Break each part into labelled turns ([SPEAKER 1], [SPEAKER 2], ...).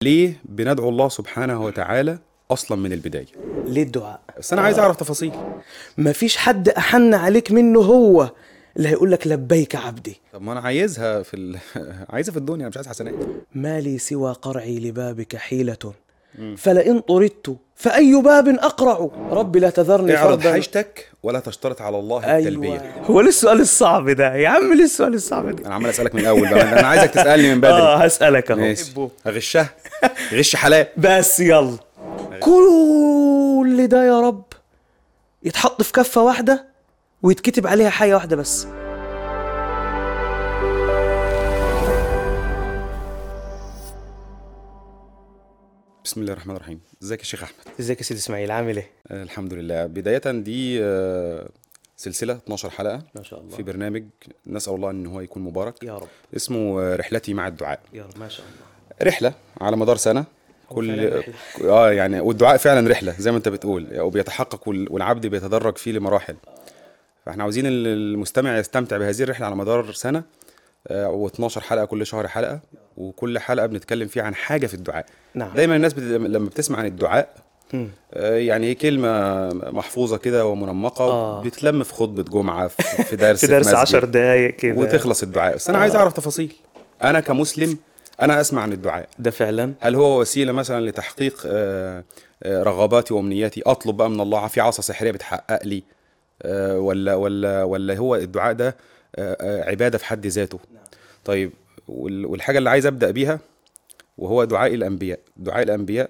[SPEAKER 1] ليه بندعو الله سبحانه وتعالى اصلا من البدايه
[SPEAKER 2] ليه الدعاء
[SPEAKER 1] بس انا عايز اعرف تفاصيل
[SPEAKER 2] مفيش حد احن عليك منه هو اللي هيقول لك لبيك عبدي
[SPEAKER 1] طب ما انا عايزها في ال... عايزها في الدنيا أنا مش عايز حسنات
[SPEAKER 2] ما لي سوى قرعي لبابك حيلة فلئن طردت فأي باب أقرع ربي لا تذرني
[SPEAKER 1] اعرض
[SPEAKER 2] فردا
[SPEAKER 1] حاجتك ولا تشترط على الله التلبيه
[SPEAKER 2] أيوة هو ليه السؤال الصعب ده يا عم ليه السؤال الصعب ده
[SPEAKER 1] انا عمال اسالك من الاول بقى انا عايزك تسالني من بدري
[SPEAKER 2] اه هسألك اهو
[SPEAKER 1] ماشي اغشها غش حلال
[SPEAKER 2] بس يلا كل ده يا رب يتحط في كفة واحدة ويتكتب عليها حاجة واحدة بس
[SPEAKER 1] بسم الله الرحمن الرحيم ازيك يا شيخ احمد
[SPEAKER 2] ازيك يا سيدي اسماعيل عامل ايه؟
[SPEAKER 1] آه، الحمد لله بدايه دي آه، سلسله 12 حلقه
[SPEAKER 2] ما شاء الله
[SPEAKER 1] في برنامج نسال الله ان هو يكون مبارك
[SPEAKER 2] يا رب
[SPEAKER 1] اسمه آه، رحلتي مع الدعاء
[SPEAKER 2] يا رب ما شاء الله
[SPEAKER 1] رحله على مدار سنه كل
[SPEAKER 2] فعلاً رحلة.
[SPEAKER 1] اه يعني والدعاء فعلا رحله زي ما انت بتقول وبيتحقق وال- والعبد بيتدرج فيه لمراحل فاحنا عاوزين ال- المستمع يستمتع بهذه الرحله على مدار سنه و12 حلقه كل شهر حلقه وكل حلقه بنتكلم فيها عن حاجه في الدعاء
[SPEAKER 2] نعم
[SPEAKER 1] دايما الناس بت... لما بتسمع عن الدعاء
[SPEAKER 2] مم.
[SPEAKER 1] آه، يعني هي كلمة محفوظة كده ومنمقة
[SPEAKER 2] آه.
[SPEAKER 1] بتلم في خطبة جمعة في في درس
[SPEAKER 2] في درس
[SPEAKER 1] مسجد،
[SPEAKER 2] عشر دقايق كده
[SPEAKER 1] وتخلص الدعاء بس أنا عايز أعرف تفاصيل أنا كمسلم أنا أسمع عن الدعاء
[SPEAKER 2] ده فعلا
[SPEAKER 1] هل هو وسيلة مثلا لتحقيق آه، آه، رغباتي وأمنياتي أطلب بقى من الله في عصا سحرية بتحقق لي آه، ولا ولا ولا هو الدعاء ده آه، آه، عبادة في حد ذاته طيب وال- والحاجة اللي عايز أبدأ بيها وهو دعاء الأنبياء دعاء الأنبياء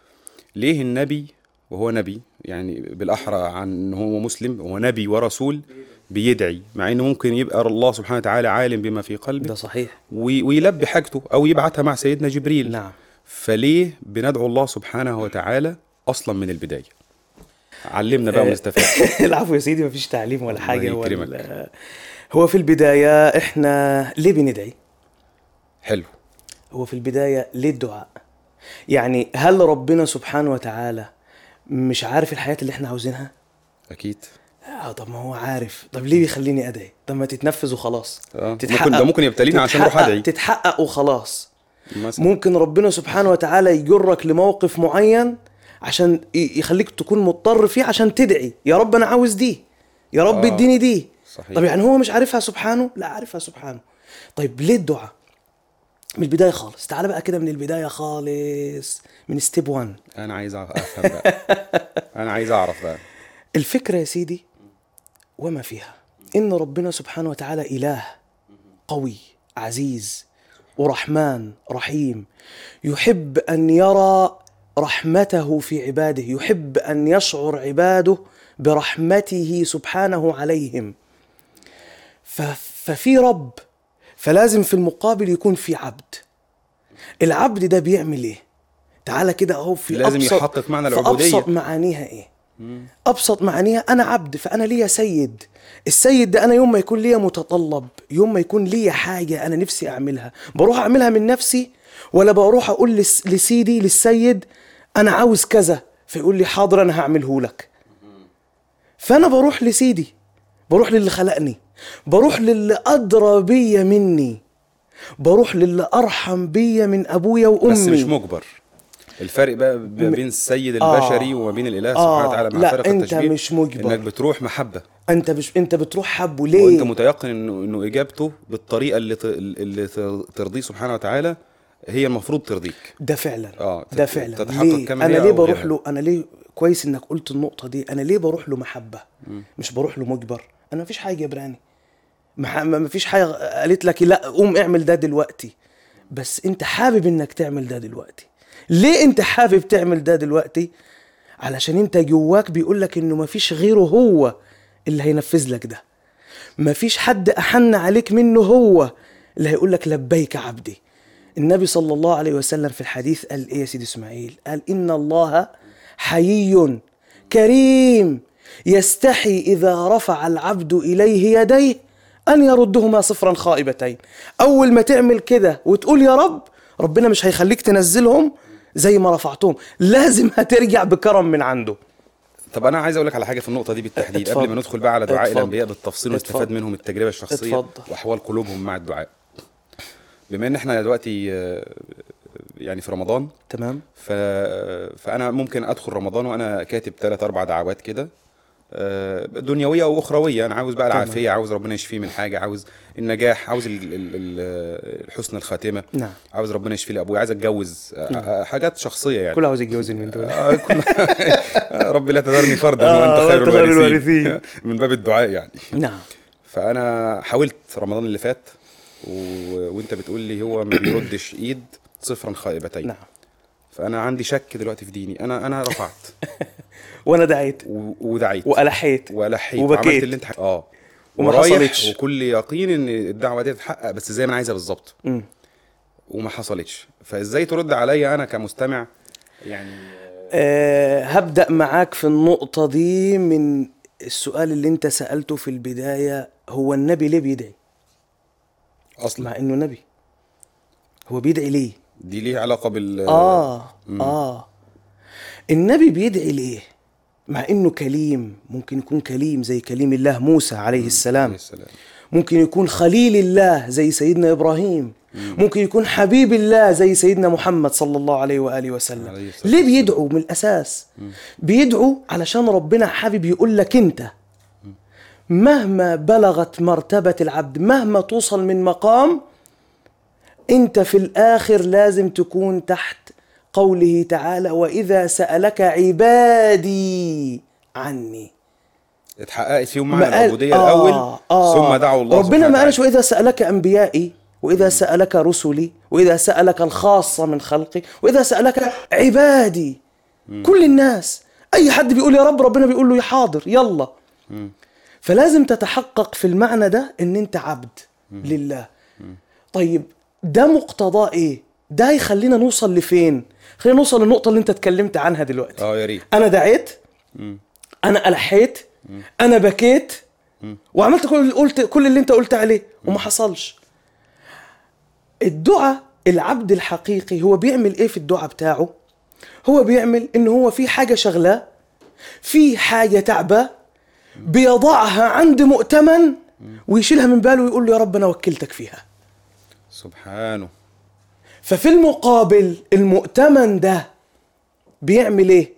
[SPEAKER 1] ليه النبي وهو نبي يعني بالأحرى عن إن هو مسلم هو نبي ورسول بيدعي مع إنه ممكن يبقى الله سبحانه وتعالى عالم بما في قلبه
[SPEAKER 2] ده صحيح
[SPEAKER 1] وي- ويلبي حاجته او يبعتها مع سيدنا جبريل
[SPEAKER 2] نعم
[SPEAKER 1] فليه بندعو الله سبحانه وتعالى اصلا من البدايه علمنا بقى ونستفاد
[SPEAKER 2] العفو يا سيدي مفيش تعليم ولا حاجة هو
[SPEAKER 1] يكرمك.
[SPEAKER 2] ال- هو في البداية احنا ليه بندعي؟
[SPEAKER 1] حلو
[SPEAKER 2] هو في البداية ليه الدعاء؟ يعني هل ربنا سبحانه وتعالى مش عارف الحياة اللي احنا عاوزينها؟
[SPEAKER 1] اكيد
[SPEAKER 2] اه طب ما هو عارف طب ليه بيخليني ادعي؟ طب ما تتنفذ وخلاص
[SPEAKER 1] آه. ممكن ده ممكن يبتليني عشان اروح
[SPEAKER 2] تتحقق-
[SPEAKER 1] ادعي
[SPEAKER 2] تتحقق وخلاص
[SPEAKER 1] مثلا
[SPEAKER 2] ممكن ربنا سبحانه وتعالى يجرك لموقف معين عشان ي- يخليك تكون مضطر فيه عشان تدعي يا رب انا عاوز دي يا رب
[SPEAKER 1] آه.
[SPEAKER 2] اديني دي
[SPEAKER 1] صحيح.
[SPEAKER 2] طب يعني هو مش عارفها سبحانه لا عارفها سبحانه طيب ليه الدعاء من البدايه خالص تعال بقى كده من البدايه خالص من ستيب 1
[SPEAKER 1] انا عايز أعرف- افهم بقى انا عايز اعرف بقى
[SPEAKER 2] الفكره يا سيدي وما فيها ان ربنا سبحانه وتعالى اله قوي عزيز ورحمن رحيم يحب ان يرى رحمته في عباده يحب ان يشعر عباده برحمته سبحانه عليهم ف- ففي رب فلازم في المقابل يكون في عبد العبد ده بيعمل ايه تعالى كده اهو في
[SPEAKER 1] لازم
[SPEAKER 2] أبسط
[SPEAKER 1] يحقق معنى
[SPEAKER 2] في
[SPEAKER 1] العبودية.
[SPEAKER 2] ابسط معانيها ايه ابسط معانيها انا عبد فانا ليا سيد السيد ده انا يوم ما يكون ليا متطلب يوم ما يكون ليا حاجه انا نفسي اعملها بروح اعملها من نفسي ولا بروح اقول لس- لسيدي للسيد انا عاوز كذا فيقول لي حاضر انا هعمله لك فانا بروح لسيدي بروح للي خلقني بروح للي ادرى بيا مني بروح للي ارحم بيا من ابويا وامي
[SPEAKER 1] بس مش مجبر الفرق بقى ب- بين السيد
[SPEAKER 2] آه.
[SPEAKER 1] البشري وما بين الاله
[SPEAKER 2] آه.
[SPEAKER 1] سبحانه وتعالى مع
[SPEAKER 2] لا،
[SPEAKER 1] فرق
[SPEAKER 2] أنت
[SPEAKER 1] التشبيه
[SPEAKER 2] مش مجبر.
[SPEAKER 1] انك بتروح محبه
[SPEAKER 2] انت مش انت بتروح حبه ليه
[SPEAKER 1] وانت متيقن انه انه اجابته بالطريقه اللي ت... اللي ت- ترضيه سبحانه وتعالى هي المفروض ترضيك
[SPEAKER 2] ده فعلا
[SPEAKER 1] آه،
[SPEAKER 2] ده
[SPEAKER 1] تت-
[SPEAKER 2] فعلا
[SPEAKER 1] تتحقق
[SPEAKER 2] ليه
[SPEAKER 1] كما
[SPEAKER 2] انا
[SPEAKER 1] هي
[SPEAKER 2] ليه
[SPEAKER 1] أو
[SPEAKER 2] بروح
[SPEAKER 1] غيرها.
[SPEAKER 2] له انا ليه كويس انك قلت النقطه دي انا ليه بروح له محبه مش بروح له مجبر انا مفيش حاجه جبراني مح- ما مفيش حاجه قالت لك لا قوم اعمل ده دلوقتي بس انت حابب انك تعمل ده دلوقتي ليه انت حابب تعمل ده دلوقتي علشان انت جواك بيقول لك انه مفيش غيره هو اللي هينفذ لك ده مفيش حد احن عليك منه هو اللي هيقول لك لبيك عبدي النبي صلى الله عليه وسلم في الحديث قال ايه يا سيدي اسماعيل قال ان الله حيي كريم يستحي اذا رفع العبد اليه يديه ان يردهما صفرا خائبتين اول ما تعمل كده وتقول يا رب ربنا مش هيخليك تنزلهم زي ما رفعتهم لازم هترجع بكرم من عنده
[SPEAKER 1] طب انا عايز اقول لك على حاجه في النقطه دي بالتحديد
[SPEAKER 2] اتفضل.
[SPEAKER 1] قبل ما ندخل بقى على دعاء
[SPEAKER 2] اتفضل.
[SPEAKER 1] الانبياء بالتفصيل ونستفاد
[SPEAKER 2] اتفضل.
[SPEAKER 1] منهم التجربه الشخصيه
[SPEAKER 2] اتفضل.
[SPEAKER 1] واحوال قلوبهم مع الدعاء بما ان احنا دلوقتي آه، يعني في رمضان
[SPEAKER 2] تمام
[SPEAKER 1] ف... فانا ممكن ادخل رمضان وانا كاتب ثلاث اربع دعوات كده آه، دنيويه واخرويه انا عاوز بقى
[SPEAKER 2] تمام.
[SPEAKER 1] العافيه عاوز ربنا يشفيه من حاجه عاوز النجاح عاوز ال... ال... ال... حسن الخاتمه
[SPEAKER 2] نعم
[SPEAKER 1] عاوز ربنا يشفي لي ابويا عايز اتجوز آه،
[SPEAKER 2] نعم.
[SPEAKER 1] آه، حاجات شخصيه يعني
[SPEAKER 2] كل عاوز يتجوز من دول
[SPEAKER 1] آه، كل- رب لا تذرني فردا
[SPEAKER 2] آه،
[SPEAKER 1] وانت خير
[SPEAKER 2] وأنت خير
[SPEAKER 1] الوارثين
[SPEAKER 2] الوارثين.
[SPEAKER 1] من باب الدعاء يعني
[SPEAKER 2] نعم
[SPEAKER 1] فانا حاولت رمضان اللي فات و... وانت بتقول لي هو ما بيردش ايد صفرا خائبتين
[SPEAKER 2] نعم
[SPEAKER 1] فانا عندي شك دلوقتي في ديني انا انا رفعت
[SPEAKER 2] وانا دعيت
[SPEAKER 1] و... ودعيت
[SPEAKER 2] والحيت
[SPEAKER 1] ولحيت
[SPEAKER 2] وبكيت.
[SPEAKER 1] وعملت اللي انت ح... اه
[SPEAKER 2] وما
[SPEAKER 1] ورايح
[SPEAKER 2] حصلتش.
[SPEAKER 1] وكل يقين ان الدعوه دي تتحقق بس زي ما انا عايزها بالظبط
[SPEAKER 2] مم.
[SPEAKER 1] وما حصلتش فازاي ترد عليا انا كمستمع يعني
[SPEAKER 2] أه هبدأ معاك في النقطة دي من السؤال اللي انت سألته في البداية هو النبي ليه بيدعي
[SPEAKER 1] اصلا
[SPEAKER 2] مع انه نبي هو بيدعي ليه
[SPEAKER 1] دي ليه علاقه بال
[SPEAKER 2] اه اه النبي بيدعي ليه مع انه كليم ممكن يكون كليم زي كليم الله موسى عليه السلام
[SPEAKER 1] عليه السلام
[SPEAKER 2] ممكن يكون خليل الله زي سيدنا ابراهيم ممكن يكون حبيب الله زي سيدنا محمد صلى الله عليه واله وسلم
[SPEAKER 1] عليه الصلاة
[SPEAKER 2] ليه بيدعو من الاساس بيدعو علشان ربنا حابب يقول لك انت مهما بلغت مرتبه العبد مهما توصل من مقام انت في الاخر لازم تكون تحت قوله تعالى واذا سالك عبادي عني
[SPEAKER 1] اتحققت فيهم
[SPEAKER 2] ما
[SPEAKER 1] معنى
[SPEAKER 2] قال-
[SPEAKER 1] العبوديه
[SPEAKER 2] آه،
[SPEAKER 1] الاول
[SPEAKER 2] آه.
[SPEAKER 1] ثم دعوا الله
[SPEAKER 2] ربنا
[SPEAKER 1] سبحانه
[SPEAKER 2] ما قالش
[SPEAKER 1] وتعالى.
[SPEAKER 2] واذا سالك انبيائي واذا سالك رسلي واذا سالك الخاصه من خلقي واذا سالك عبادي كل الناس اي حد بيقول يا رب ربنا بيقول له يا حاضر يلا فلازم تتحقق في المعنى ده ان انت عبد لله طيب ده مقتضاه ايه ده هيخلينا نوصل لفين خلينا نوصل للنقطه اللي انت اتكلمت عنها دلوقتي
[SPEAKER 1] اه يا ريت
[SPEAKER 2] انا دعيت انا الحيت انا بكيت وعملت كل قلت كل اللي انت قلت عليه وما حصلش الدعاء العبد الحقيقي هو بيعمل ايه في الدعاء بتاعه هو بيعمل ان هو في حاجه شغلاه في حاجه تعباه بيضعها عند مؤتمن ويشيلها من باله ويقول له يا رب انا وكلتك فيها
[SPEAKER 1] سبحانه
[SPEAKER 2] ففي المقابل المؤتمن ده بيعمل ايه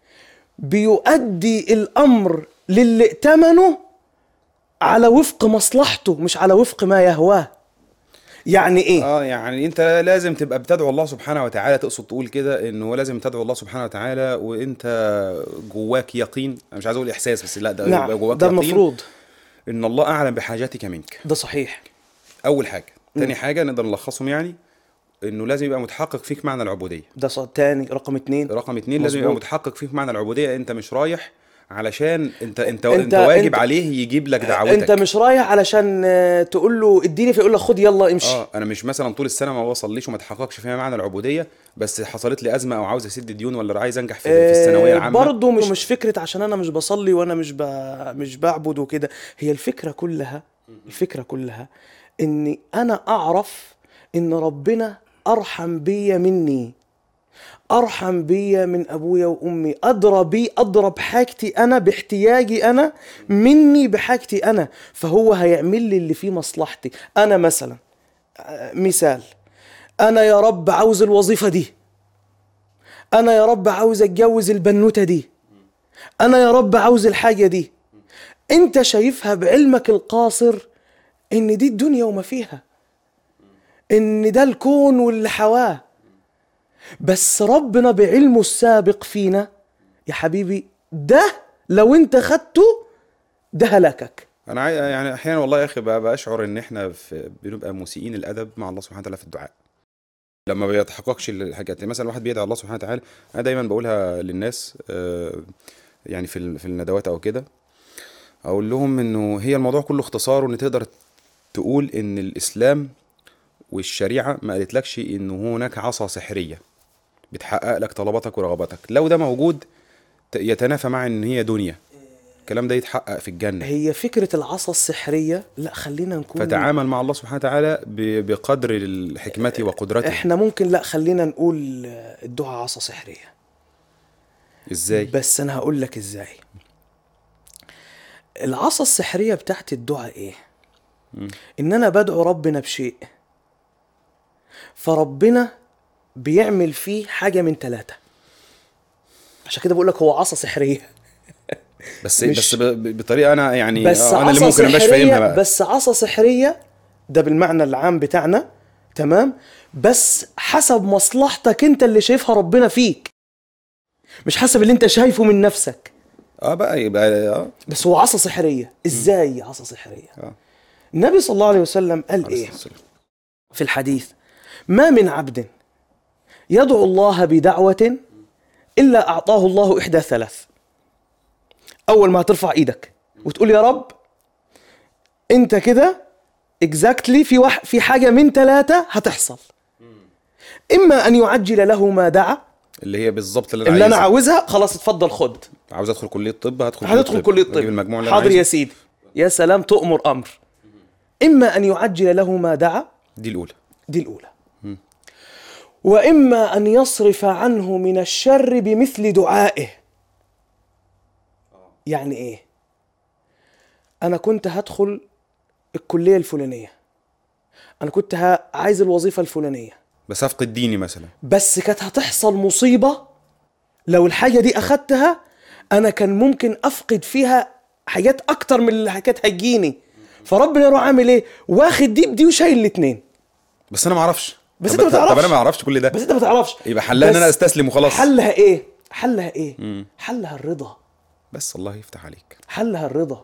[SPEAKER 2] بيؤدي الامر للي ائتمنه على وفق مصلحته مش على وفق ما يهواه يعني ايه
[SPEAKER 1] اه يعني انت لازم تبقى بتدعو الله سبحانه وتعالى تقصد تقول كده ان هو لازم تدعو الله سبحانه وتعالى وانت جواك يقين انا مش عايز اقول احساس بس لا ده يبقى
[SPEAKER 2] نعم
[SPEAKER 1] جواك
[SPEAKER 2] ده
[SPEAKER 1] يقين
[SPEAKER 2] المفروض
[SPEAKER 1] ان الله اعلم بحاجاتك منك
[SPEAKER 2] ده صحيح
[SPEAKER 1] اول حاجه تاني حاجه نقدر نلخصهم يعني انه لازم يبقى متحقق فيك معنى العبوديه
[SPEAKER 2] ده ص- تاني رقم اتنين
[SPEAKER 1] رقم اتنين لازم
[SPEAKER 2] مظبوط.
[SPEAKER 1] يبقى متحقق فيك معنى العبوديه انت مش رايح علشان انت انت
[SPEAKER 2] انت-
[SPEAKER 1] انت, واجب
[SPEAKER 2] انت-
[SPEAKER 1] عليه يجيب لك دعوتك
[SPEAKER 2] انت مش رايح علشان آه، تقول له اديني فيقول لك خد يلا امشي
[SPEAKER 1] اه انا مش مثلا طول السنه ما بصليش وما اتحققش فيها معنى العبوديه بس حصلت لي ازمه او عاوز اسد ديون ولا عايز انجح في, في الثانويه
[SPEAKER 2] آه،
[SPEAKER 1] العامه
[SPEAKER 2] برضه مش مش فكره عشان انا مش بصلي وانا مش ب... مش بعبد وكده هي الفكره كلها الفكره كلها اني انا اعرف ان ربنا ارحم بيا مني ارحم بيا من ابويا وامي ادرى بي ادرى بحاجتي انا باحتياجي انا مني بحاجتي انا فهو هيعمل لي اللي فيه مصلحتي انا مثلا آه، مثال انا يا رب عاوز الوظيفه دي انا يا رب عاوز اتجوز البنوته دي انا يا رب عاوز الحاجه دي انت شايفها بعلمك القاصر ان دي الدنيا وما فيها ان ده الكون واللي حواه بس ربنا بعلمه السابق فينا يا حبيبي ده لو انت خدته ده هلكك
[SPEAKER 1] انا عاي... يعني احيانا والله يا اخي بقى بشعر ان احنا في... بنبقى مسيئين الادب مع الله سبحانه وتعالى في الدعاء لما بيتحققش الحاجات يعني مثلا واحد بيدعي الله سبحانه وتعالى انا دايما بقولها للناس آه، يعني في ال- في الندوات او كده اقول لهم انه هي الموضوع كله اختصاره ان تقدر تقول ان الاسلام والشريعه ما قالتلكش انه هناك عصا سحريه بتحقق لك طلباتك ورغباتك لو ده موجود ت- يتنافى مع ان هي دنيا الكلام ده يتحقق في الجنه
[SPEAKER 2] هي فكره العصا السحريه لا خلينا نكون
[SPEAKER 1] فتعامل مع الله سبحانه وتعالى ب- بقدر الحكمة وقدرته
[SPEAKER 2] احنا ممكن لا خلينا نقول الدعاء عصا سحريه
[SPEAKER 1] ازاي
[SPEAKER 2] بس انا هقول لك ازاي العصا السحريه بتاعت الدعاء ايه ان انا بدعو ربنا بشيء فربنا بيعمل فيه حاجه من ثلاثه عشان كده بقول لك هو عصا سحريه
[SPEAKER 1] بس
[SPEAKER 2] مش-
[SPEAKER 1] بس ب- ب- بطريقه انا يعني
[SPEAKER 2] بس
[SPEAKER 1] آه، انا اللي
[SPEAKER 2] عصا
[SPEAKER 1] ممكن مبقاش
[SPEAKER 2] سحرية
[SPEAKER 1] فاهمها بقى
[SPEAKER 2] بس عصا سحرية ده بالمعنى العام بتاعنا تمام بس حسب مصلحتك انت اللي شايفها ربنا فيك مش حسب اللي انت شايفه من نفسك
[SPEAKER 1] اه بقى يبقى اه
[SPEAKER 2] بس هو عصا سحرية ازاي عصا سحرية
[SPEAKER 1] آه.
[SPEAKER 2] النبي صلى الله عليه وسلم قال ايه في الحديث ما من عبد يدعو الله بدعوة إلا أعطاه الله إحدى ثلاث أول ما هترفع إيدك وتقول يا رب أنت كده اكزاكتلي في وح في حاجة من ثلاثة هتحصل إما أن يعجل له ما دعا
[SPEAKER 1] اللي هي بالظبط اللي انا
[SPEAKER 2] اللي أنا
[SPEAKER 1] عايزها.
[SPEAKER 2] عاوزها خلاص اتفضل خد
[SPEAKER 1] عاوز ادخل كليه طب هدخل
[SPEAKER 2] هتدخل كلية
[SPEAKER 1] أجيب
[SPEAKER 2] طب
[SPEAKER 1] المجموع اللي أنا
[SPEAKER 2] حاضر يا
[SPEAKER 1] عايزه.
[SPEAKER 2] سيدي يا سلام تؤمر أمر إما أن يعجل له ما دعا
[SPEAKER 1] دي الاولى
[SPEAKER 2] دي الأولى وإما أن يصرف عنه من الشر بمثل دعائه يعني إيه؟ أنا كنت هدخل الكلية الفلانية أنا كنت ه- عايز الوظيفة الفلانية
[SPEAKER 1] بس افقد ديني مثلا
[SPEAKER 2] بس كانت هتحصل مصيبة لو الحاجة دي أخدتها أنا كان ممكن أفقد فيها حاجات أكتر من اللي كانت هتجيني فربنا يروح عامل إيه؟ واخد دي بدي وشايل الاتنين
[SPEAKER 1] بس انا ما اعرفش
[SPEAKER 2] بس
[SPEAKER 1] طب
[SPEAKER 2] أنت ما
[SPEAKER 1] طب
[SPEAKER 2] تعرفش.
[SPEAKER 1] انا ما اعرفش كل ده
[SPEAKER 2] بس انت ما تعرفش
[SPEAKER 1] يبقى حلها ان
[SPEAKER 2] بس
[SPEAKER 1] انا استسلم وخلاص
[SPEAKER 2] حلها ايه حلها ايه حلها الرضا
[SPEAKER 1] بس الله يفتح عليك
[SPEAKER 2] حلها الرضا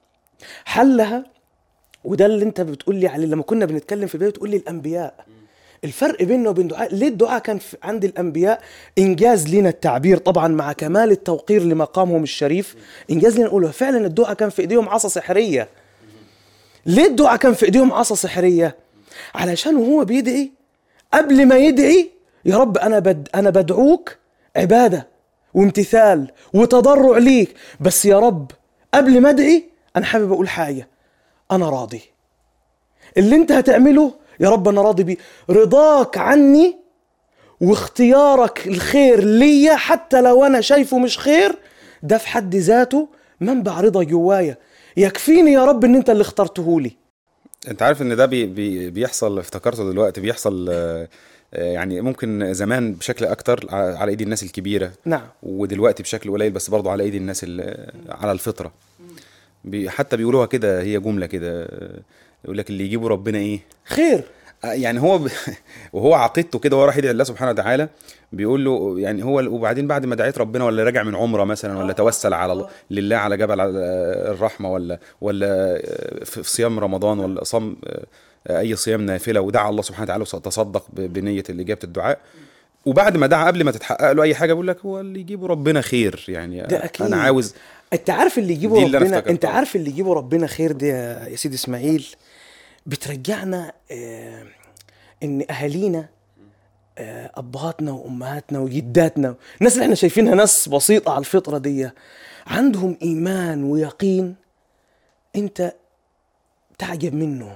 [SPEAKER 2] حلها وده اللي انت بتقول لي عليه لما كنا بنتكلم في البدايه بتقول لي الانبياء الفرق بيننا وبين دعاء ليه الدعاء كان في عند الانبياء انجاز لنا التعبير طبعا مع كمال التوقير لمقامهم الشريف انجاز لنا نقوله فعلا الدعاء كان في ايديهم عصا سحريه ليه الدعاء كان في ايديهم عصا سحريه علشان وهو بيدعي قبل ما يدعي يا رب انا بد انا بدعوك عباده وامتثال وتضرع ليك بس يا رب قبل ما ادعي انا حابب اقول حاجه انا راضي اللي انت هتعمله يا رب انا راضي بيه رضاك عني واختيارك الخير ليا حتى لو انا شايفه مش خير ده في حد ذاته منبع رضا جوايا يكفيني يا رب ان انت اللي اخترته لي
[SPEAKER 1] انت عارف ان ده بي بي بيحصل افتكرته دلوقتي بيحصل آه، آه، يعني ممكن زمان بشكل اكتر على على ايدي الناس الكبيره
[SPEAKER 2] نعم
[SPEAKER 1] ودلوقتي بشكل قليل بس برضه على ايدي الناس ال- على الفطره بي حتى بيقولوها كده هي جمله كده آه، يقول لك اللي يجيبه ربنا ايه
[SPEAKER 2] خير
[SPEAKER 1] آه، يعني هو ب... وهو عقيدته كده وهو راح يدعي الله سبحانه وتعالى بيقول له يعني هو وبعدين بعد ما دعيت ربنا ولا راجع من عمره مثلا ولا توسل على الله لله على جبل على الرحمه ولا ولا آه، في في صيام رمضان ولا صام آه، اي صيام نافله ودعا الله سبحانه وتعالى وتصدق ب- بنيه اجابه الدعاء وبعد ما دعا قبل ما تتحقق له اي حاجه بيقول لك هو اللي يجيبه ربنا خير يعني
[SPEAKER 2] ده أكيد.
[SPEAKER 1] انا عاوز
[SPEAKER 2] انت عارف اللي يجيبه
[SPEAKER 1] دي اللي أنا
[SPEAKER 2] ربنا
[SPEAKER 1] افتكرتها.
[SPEAKER 2] انت عارف اللي يجيبه ربنا خير ده يا يا سيدي اسماعيل بترجعنا آه ان اهالينا آه ابهاتنا وامهاتنا وجداتنا الناس اللي احنا شايفينها ناس بسيطه على الفطره دي عندهم ايمان ويقين انت تعجب منه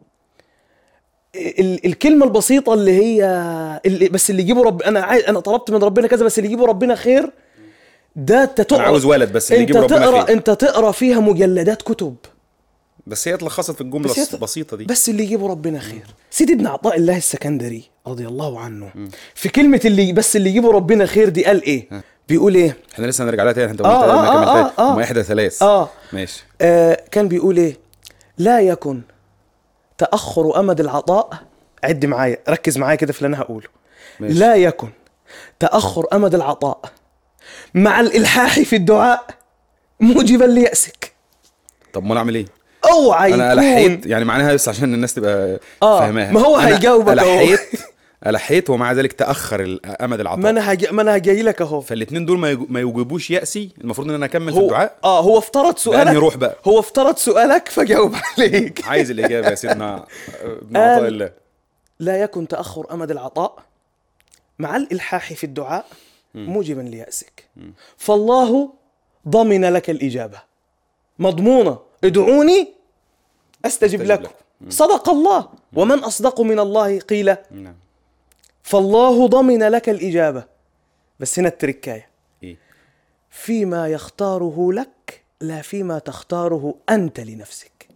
[SPEAKER 2] ال- الكلمة البسيطة اللي هي اللي بس اللي يجيبه رب انا عايز انا طلبت من ربنا كذا بس اللي يجيبه ربنا خير ده انت تقرا
[SPEAKER 1] عاوز ولد بس اللي
[SPEAKER 2] انت
[SPEAKER 1] يجيبه ربنا
[SPEAKER 2] تقرا
[SPEAKER 1] خير.
[SPEAKER 2] انت تقرا فيها مجلدات كتب
[SPEAKER 1] بس هي اتلخصت في الجمله
[SPEAKER 2] بس هي-
[SPEAKER 1] البسيطه دي
[SPEAKER 2] بس اللي يجيبه ربنا خير سيدي ابن عطاء الله السكندري رضي الله عنه في كلمة اللي بس اللي يجيبه ربنا خير دي قال ايه بيقول ايه
[SPEAKER 1] احنا لسه هنرجع لها تاني انت
[SPEAKER 2] آه،
[SPEAKER 1] قلت
[SPEAKER 2] آه،
[SPEAKER 1] ما
[SPEAKER 2] آه،
[SPEAKER 1] كملتهاش
[SPEAKER 2] آه.
[SPEAKER 1] هم احدى ثلاث
[SPEAKER 2] اه
[SPEAKER 1] ماشي
[SPEAKER 2] آه كان بيقول ايه لا يكن تأخر أمد العطاء عد معايا ركز معايا كده في اللي أنا هقوله
[SPEAKER 1] ماشي.
[SPEAKER 2] لا يكن تأخر أمد العطاء مع الإلحاح في الدعاء موجبا ليأسك
[SPEAKER 1] طب ما انا اعمل ايه
[SPEAKER 2] اوعى
[SPEAKER 1] انا
[SPEAKER 2] يكون
[SPEAKER 1] الحيت يعني معناها بس عشان الناس تبقى
[SPEAKER 2] آه،
[SPEAKER 1] فاهماها
[SPEAKER 2] ما هو
[SPEAKER 1] أنا
[SPEAKER 2] هيجاوبك أهو.
[SPEAKER 1] الحيت الحيت ومع ذلك تاخر ال- امد العطاء
[SPEAKER 2] ما انا هجي ما انا هجي لك اهو
[SPEAKER 1] فالاثنين دول ما يج- ما يوجبوش يأسي المفروض ان انا اكمل في
[SPEAKER 2] هو
[SPEAKER 1] الدعاء
[SPEAKER 2] اه هو افترض سؤالك
[SPEAKER 1] بأنهي روح بقى؟
[SPEAKER 2] هو افترض سؤالك فجاوب عليك
[SPEAKER 1] عايز الاجابه يا سيدنا ابن
[SPEAKER 2] قال-
[SPEAKER 1] عطاء الله
[SPEAKER 2] لا يكن تأخر أمد العطاء مع الإلحاح في الدعاء موجبا ليأسك فالله ضمن لك الإجابة مضمونة ادعوني أستجب
[SPEAKER 1] أستجب
[SPEAKER 2] لكم صدق الله ومن أصدق من الله قيل
[SPEAKER 1] نعم
[SPEAKER 2] فالله ضمن لك الإجابة بس هنا التركاية
[SPEAKER 1] ايه
[SPEAKER 2] فيما يختاره لك لا فيما تختاره أنت لنفسك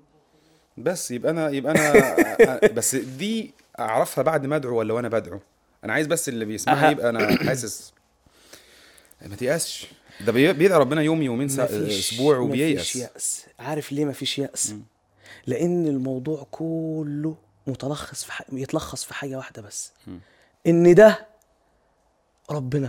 [SPEAKER 1] بس يبقى انا يبقى انا بس دي اعرفها بعد ما ادعو ولا وانا بدعو انا عايز بس اللي بيسمعني
[SPEAKER 2] أها.
[SPEAKER 1] يبقى انا حاسس ما تيأسش ده بي- بيدعي ربنا يوم يومين سا...
[SPEAKER 2] مفيش-
[SPEAKER 1] اسبوع
[SPEAKER 2] مفيش
[SPEAKER 1] وبييأس
[SPEAKER 2] يأس عارف ليه مفيش يأس لأن الموضوع كله متلخص في ح... يتلخص في حاجة واحدة بس إن ده ربنا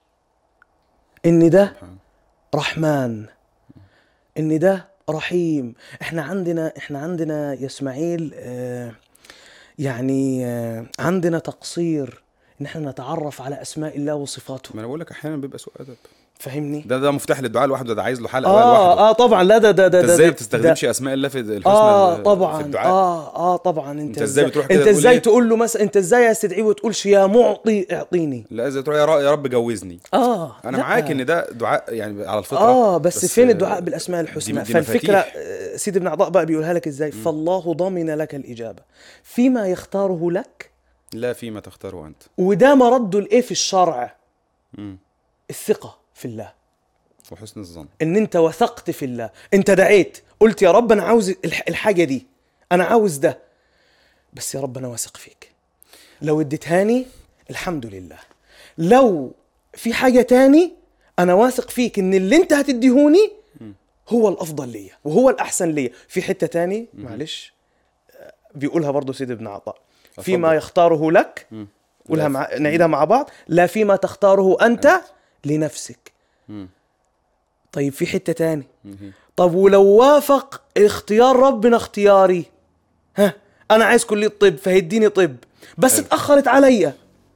[SPEAKER 2] إن ده رحمن إن ده رحيم إحنا عندنا إحنا عندنا يا إسماعيل آه يعني آه عندنا تقصير إن إحنا نتعرف على أسماء الله وصفاته
[SPEAKER 1] ما انا بقول لك احيانا بيبقى سوء ادب
[SPEAKER 2] فاهمني؟
[SPEAKER 1] ده ده مفتاح للدعاء لوحده ده عايز له حلقه بقى
[SPEAKER 2] اه
[SPEAKER 1] لوحده
[SPEAKER 2] اه طبعا لا ده ده ده
[SPEAKER 1] انت
[SPEAKER 2] ده-
[SPEAKER 1] ازاي
[SPEAKER 2] ده-
[SPEAKER 1] ما بتستخدمش اسماء الله في الحسنى
[SPEAKER 2] اه
[SPEAKER 1] في
[SPEAKER 2] طبعا
[SPEAKER 1] الدعاء
[SPEAKER 2] اه اه طبعا انت,
[SPEAKER 1] انت ازاي بتروح كده
[SPEAKER 2] انت
[SPEAKER 1] تقول
[SPEAKER 2] ازاي
[SPEAKER 1] ايه؟
[SPEAKER 2] تقول له مثلا انت ازاي استدعيه وتقولش يا معطي اعطيني
[SPEAKER 1] لا اذا تروح يا رب, يا رب جوزني
[SPEAKER 2] اه
[SPEAKER 1] انا
[SPEAKER 2] لا.
[SPEAKER 1] معاك ان ده دعاء يعني على الفطره
[SPEAKER 2] اه بس, فين
[SPEAKER 1] آه،
[SPEAKER 2] الدعاء بالاسماء الحسنى
[SPEAKER 1] دي
[SPEAKER 2] فالفكره
[SPEAKER 1] مفاتيح.
[SPEAKER 2] آه، سيدي ابن عطاء بقى بيقولها لك ازاي فالله ضمن لك الاجابه فيما يختاره لك
[SPEAKER 1] لا فيما تختاره انت
[SPEAKER 2] وده مرده لايه في الشرع
[SPEAKER 1] مم.
[SPEAKER 2] الثقه في الله
[SPEAKER 1] وحسن الظن
[SPEAKER 2] ان انت وثقت في الله انت دعيت قلت يا رب انا عاوز الح- الحاجه دي انا عاوز ده بس يا رب انا واثق فيك لو اديتهاني الحمد لله لو في حاجه تاني انا واثق فيك ان اللي انت هتديهوني هو الافضل ليا وهو الاحسن ليا في حته تاني معلش آه، بيقولها برضه سيد ابن عطاء فيما
[SPEAKER 1] اتفضل.
[SPEAKER 2] يختاره لك قولها مع... نعيدها مع بعض لا فيما تختاره انت لنفسك
[SPEAKER 1] مم.
[SPEAKER 2] طيب في حتة تاني طب ولو وافق اختيار ربنا اختياري ها انا عايز كلية طب فهيديني طب بس اتأخرت عليا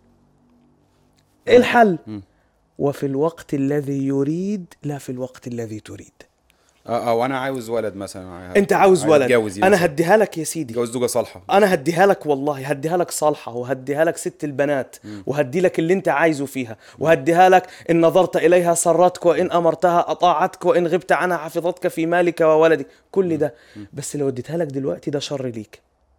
[SPEAKER 2] ايه الحل وفي الوقت الذي يريد لا في الوقت الذي تريد
[SPEAKER 1] اه او انا عاوز ولد مثلا
[SPEAKER 2] انت عاوز ولد
[SPEAKER 1] اتجوز
[SPEAKER 2] انا هديها لك يا سيدي
[SPEAKER 1] اتجوز زوجه صالحه
[SPEAKER 2] انا هديها لك والله هديها لك صالحه وهديها لك ست البنات وهدي لك اللي انت عايزه فيها وهديها لك ان نظرت اليها سرتك وان امرتها اطاعتك وان غبت عنها حفظتك في مالك وولدك كل ده بس لو اديتها لك دلوقتي ده شر ليك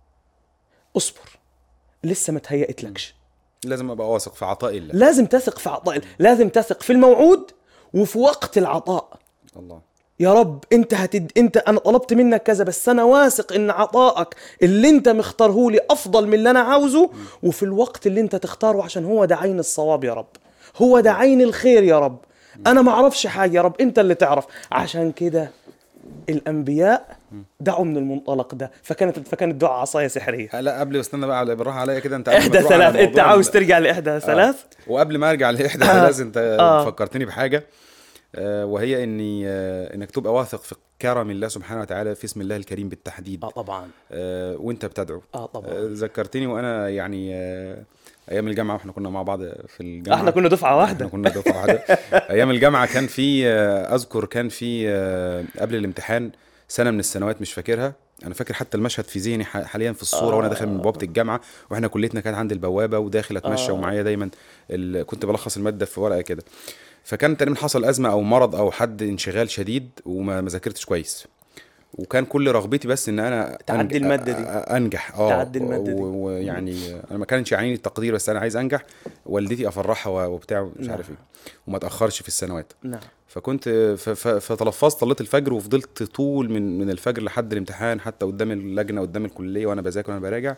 [SPEAKER 2] اصبر لسه ما تهيأت لكش
[SPEAKER 1] لازم ابقى واثق في عطاء الله
[SPEAKER 2] لازم تثق في عطاء لازم تثق في الموعود وفي وقت العطاء
[SPEAKER 1] الله
[SPEAKER 2] يا رب انت هتد... انت انا طلبت منك كذا بس انا واثق ان عطائك اللي انت مختاره لي افضل من اللي انا عاوزه وفي الوقت اللي انت تختاره عشان هو ده عين الصواب يا رب هو ده عين الخير يا رب انا ما اعرفش حاجه يا رب انت اللي تعرف عشان كده الانبياء دعوا من المنطلق ده فكانت فكانت دعاء عصايه سحريه
[SPEAKER 1] آه، لا قبل استنى بقى بالراحه عليا كده انت قبل ما
[SPEAKER 2] احدى
[SPEAKER 1] تروح على
[SPEAKER 2] ثلاث انت
[SPEAKER 1] موضوع
[SPEAKER 2] عاوز
[SPEAKER 1] ال-
[SPEAKER 2] ترجع لاحدى ثلاث
[SPEAKER 1] وقبل ما ارجع لاحدى ثلاث انت
[SPEAKER 2] آه.
[SPEAKER 1] فكرتني بحاجه آه، وهي اني آه، انك تبقى واثق في كرم الله سبحانه وتعالى في اسم الله الكريم بالتحديد
[SPEAKER 2] اه طبعا
[SPEAKER 1] آه، وانت بتدعو
[SPEAKER 2] اه طبعا
[SPEAKER 1] آه، ذكرتني وانا يعني آه، ايام الجامعه واحنا كنا مع بعض في الجامعه
[SPEAKER 2] احنا كنا دفعه
[SPEAKER 1] احنا
[SPEAKER 2] واحده
[SPEAKER 1] كنا دفعه واحده ايام الجامعه كان في آه، اذكر كان في آه، قبل الامتحان سنه من السنوات مش فاكرها انا فاكر حتى المشهد في ذهني ح- حاليا في الصوره وانا داخل من بوابه الجامعه واحنا كليتنا كانت عند البوابه وداخل اتمشى
[SPEAKER 2] آه.
[SPEAKER 1] ومعايا دايما ال... كنت بلخص الماده في ورقه كده فكان تقريبا حصل ازمه او مرض او حد انشغال شديد وما ما ذاكرتش كويس وكان كل رغبتي بس ان انا
[SPEAKER 2] تعدي
[SPEAKER 1] أنج-
[SPEAKER 2] المادة دي.
[SPEAKER 1] أ- أ- انجح اه
[SPEAKER 2] تعدي المادة دي.
[SPEAKER 1] و- ويعني انا ما كانش يعنيني التقدير بس انا عايز انجح والدتي افرحها و- وبتاع مش
[SPEAKER 2] نعم.
[SPEAKER 1] عارف ايه وما اتاخرش في السنوات
[SPEAKER 2] نعم
[SPEAKER 1] فكنت ف- ف- فتلفظت صليت الفجر وفضلت طول من من الفجر لحد الامتحان حتى قدام اللجنه قدام الكليه وانا بذاكر وانا براجع